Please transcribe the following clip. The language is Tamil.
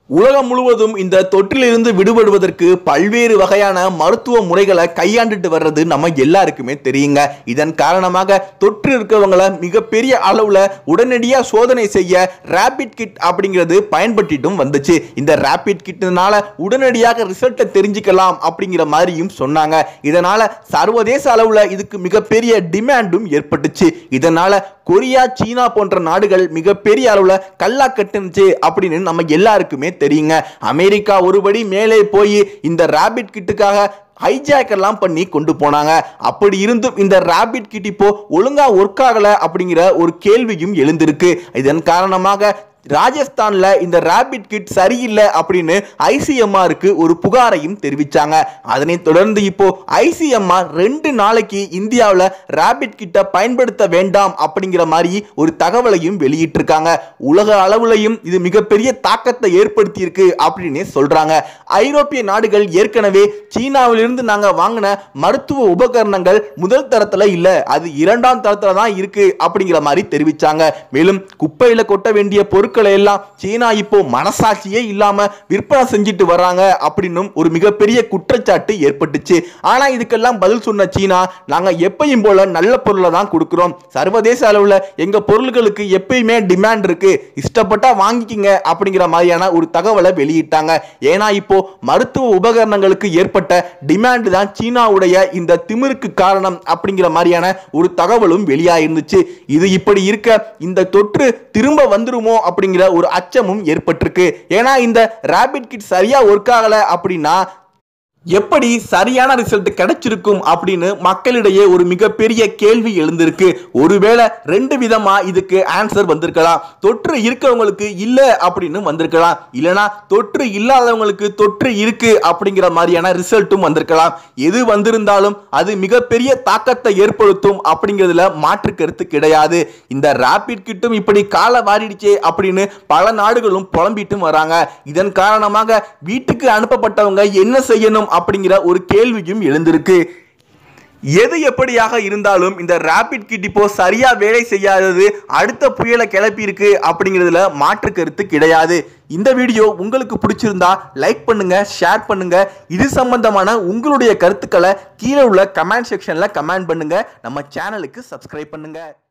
உலகம் முழுவதும் இந்த தொற்றிலிருந்து விடுபடுவதற்கு பல்வேறு வகையான மருத்துவ முறைகளை கையாண்டுட்டு வர்றது நம்ம எல்லாருக்குமே தெரியுங்க இதன் காரணமாக தொற்று இருக்கவங்களை மிகப்பெரிய அளவுல உடனடியா சோதனை செய்ய ரேபிட் கிட் அப்படிங்கிறது பயன்படுத்திட்டும் வந்துச்சு இந்த ரேபிட் கிட்னால உடனடியாக ரிசல்ட்டை தெரிஞ்சுக்கலாம் அப்படிங்கிற மாதிரியும் சொன்னாங்க இதனால சர்வதேச அளவுல இதுக்கு மிகப்பெரிய டிமாண்டும் ஏற்பட்டுச்சு இதனால கொரியா சீனா போன்ற நாடுகள் மிகப்பெரிய அளவுல கல்லா கட்டுனுச்சு அப்படின்னு நம்ம எல்லாருக்குமே தெரியுங்க அமெரிக்கா ஒருபடி மேலே போய் இந்த ராபிட் கிட்டுக்காக ஹைஜாக் எல்லாம் பண்ணி கொண்டு போனாங்க அப்படி இருந்தும் இந்த ராபிட் கிட் இப்போ ஒழுங்கா ஒர்க் ஆகல அப்படிங்கிற ஒரு கேள்வியும் எழுந்திருக்கு இதன் காரணமாக ராஜஸ்தான்ல இந்த ராபிட் கிட் சரியில்லை அப்படின்னு ஐசிஎம்ஆருக்கு ஒரு புகாரையும் தெரிவிச்சாங்க அதனைத் தொடர்ந்து இப்போ ஐசிஎம்ஆர் ரெண்டு நாளைக்கு இந்தியாவில் ராபிட் கிட்ட பயன்படுத்த வேண்டாம் அப்படிங்கிற மாதிரி ஒரு தகவலையும் வெளியிட்டிருக்காங்க உலக அளவுலையும் இது மிகப்பெரிய தாக்கத்தை ஏற்படுத்தியிருக்கு அப்படின்னு சொல்றாங்க ஐரோப்பிய நாடுகள் ஏற்கனவே சீனாவிலிருந்து நாங்க வாங்கின மருத்துவ உபகரணங்கள் முதல் தரத்துல இல்ல அது இரண்டாம் தரத்துல தான் இருக்கு அப்படிங்கிற மாதிரி தெரிவிச்சாங்க மேலும் குப்பையில கொட்ட வேண்டிய பொருட்களை எல்லாம் சீனா இப்போ மனசாட்சியே இல்லாம விற்பனை செஞ்சுட்டு வர்றாங்க அப்படின்னும் ஒரு மிகப்பெரிய குற்றச்சாட்டு ஏற்பட்டுச்சு ஆனா இதுக்கெல்லாம் பதில் சொன்ன சீனா நாங்க எப்பயும் போல நல்ல பொருளை தான் கொடுக்கிறோம் சர்வதேச அளவுல எங்க பொருட்களுக்கு எப்பயுமே டிமாண்ட் இருக்கு இஷ்டப்பட்டா வாங்கிக்கிங்க அப்படிங்கிற மாதிரியான ஒரு தகவலை வெளியிட்டாங்க ஏன்னா இப்போ மருத்துவ உபகரணங்களுக்கு ஏற்பட்ட டிமாண்ட் தான் சீனாவுடைய இந்த திமிருக்கு காரணம் அப்படிங்கிற மாதிரியான ஒரு தகவலும் வெளியாயிருந்துச்சு இது இப்படி இருக்க இந்த தொற்று திரும்ப வந்துருமோ அப்படிங்கிற ஒரு அச்சமும் ஏற்பட்டிருக்கு ஏன்னா இந்த ரேபிட் கிட் சரியா ஒர்க் ஆகல அப்படின்னா எப்படி சரியான ரிசல்ட் கிடைச்சிருக்கும் அப்படின்னு மக்களிடையே ஒரு மிகப்பெரிய கேள்வி எழுந்திருக்கு ஒருவேளை ரெண்டு விதமா இதுக்கு ஆன்சர் வந்திருக்கலாம் தொற்று இருக்கவங்களுக்கு இல்ல அப்படின்னு வந்திருக்கலாம் இல்லனா தொற்று இல்லாதவங்களுக்கு தொற்று இருக்கு அப்படிங்கிற மாதிரியான ரிசல்ட்டும் வந்திருக்கலாம் எது வந்திருந்தாலும் அது மிகப்பெரிய தாக்கத்தை ஏற்படுத்தும் அப்படிங்கிறதுல மாற்று கருத்து கிடையாது இந்த ரேபிட் கிட்டும் இப்படி கால வாரிடுச்சே அப்படின்னு பல நாடுகளும் புலம்பிட்டும் வராங்க இதன் காரணமாக வீட்டுக்கு அனுப்பப்பட்டவங்க என்ன செய்யணும் அப்படிங்கிற ஒரு கேள்வியும் எழுந்திருக்கு எது எப்படியாக இருந்தாலும் இந்த ரேபிட் கிட் இப்போ சரியா வேலை செய்யாதது அடுத்த புயலை கிளப்பி இருக்கு அப்படிங்கிறதுல மாற்று கருத்து கிடையாது இந்த வீடியோ உங்களுக்கு பிடிச்சிருந்தா லைக் பண்ணுங்க ஷேர் பண்ணுங்க இது சம்பந்தமான உங்களுடைய கருத்துக்களை கீழே உள்ள கமெண்ட் செக்ஷன்ல கமெண்ட் பண்ணுங்க நம்ம சேனலுக்கு சப்ஸ்கிரைப் பண்ணுங்க